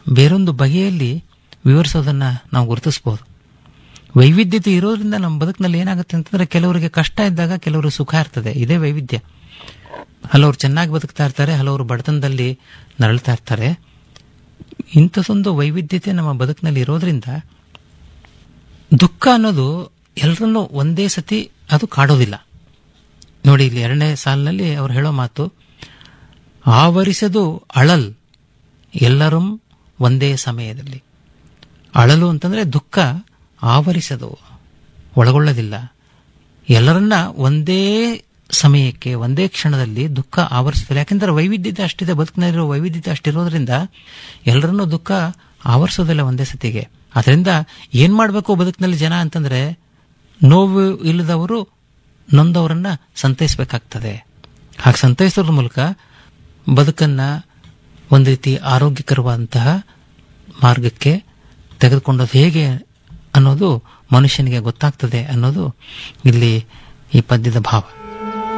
ಬೇರೊಂದು ಬಗೆಯಲ್ಲಿ ವಿವರಿಸೋದನ್ನ ನಾವು ಗುರುತಿಸಬಹುದು ವೈವಿಧ್ಯತೆ ಇರೋದ್ರಿಂದ ನಮ್ಮ ಬದುಕಿನಲ್ಲಿ ಏನಾಗುತ್ತೆ ಅಂತಂದ್ರೆ ಕೆಲವರಿಗೆ ಕಷ್ಟ ಇದ್ದಾಗ ಕೆಲವರು ಸುಖ ಇರ್ತದೆ ಇದೇ ವೈವಿಧ್ಯ ಹಲವರು ಚೆನ್ನಾಗಿ ಬದುಕ್ತಾ ಇರ್ತಾರೆ ಹಲವರು ಬಡತನದಲ್ಲಿ ನರಳ್ತಾ ಇರ್ತಾರೆ ಇಂಥದ್ದೊಂದು ವೈವಿಧ್ಯತೆ ನಮ್ಮ ಬದುಕಿನಲ್ಲಿ ಇರೋದ್ರಿಂದ ದುಃಖ ಅನ್ನೋದು ಎಲ್ಲರನ್ನೂ ಒಂದೇ ಸತಿ ಅದು ಕಾಡೋದಿಲ್ಲ ನೋಡಿ ಇಲ್ಲಿ ಎರಡನೇ ಸಾಲಿನಲ್ಲಿ ಅವ್ರು ಹೇಳೋ ಮಾತು ಆವರಿಸದು ಅಳಲ್ ಎಲ್ಲರೂ ಒಂದೇ ಸಮಯದಲ್ಲಿ ಅಳಲು ಅಂತಂದ್ರೆ ದುಃಖ ಆವರಿಸದು ಒಳಗೊಳ್ಳೋದಿಲ್ಲ ಎಲ್ಲರನ್ನ ಒಂದೇ ಸಮಯಕ್ಕೆ ಒಂದೇ ಕ್ಷಣದಲ್ಲಿ ದುಃಖ ಆವರಿಸೋದಿಲ್ಲ ಯಾಕೆಂದ್ರೆ ವೈವಿಧ್ಯತೆ ಅಷ್ಟಿದೆ ಬದುಕಿನಲ್ಲಿರೋ ವೈವಿಧ್ಯತೆ ಅಷ್ಟಿರೋದ್ರಿಂದ ಎಲ್ಲರನ್ನೂ ದುಃಖ ಆವರಿಸೋದಿಲ್ಲ ಒಂದೇ ಸತಿಗೆ ಅದರಿಂದ ಏನ್ ಮಾಡಬೇಕು ಬದುಕಿನಲ್ಲಿ ಜನ ಅಂತಂದ್ರೆ ನೋವು ಇಲ್ಲದವರು ನೊಂದವರನ್ನ ಸಂತೈಸಬೇಕಾಗ್ತದೆ ಹಾಗೆ ಸಂತೈಸೋದ್ರ ಮೂಲಕ ಬದುಕನ್ನ ಒಂದು ರೀತಿ ಆರೋಗ್ಯಕರವಾದಂತಹ ಮಾರ್ಗಕ್ಕೆ ತೆಗೆದುಕೊಂಡೋದು ಹೇಗೆ ಅನ್ನೋದು ಮನುಷ್ಯನಿಗೆ ಗೊತ್ತಾಗ್ತದೆ ಅನ್ನೋದು ಇಲ್ಲಿ ಈ ಪದ್ಯದ ಭಾವ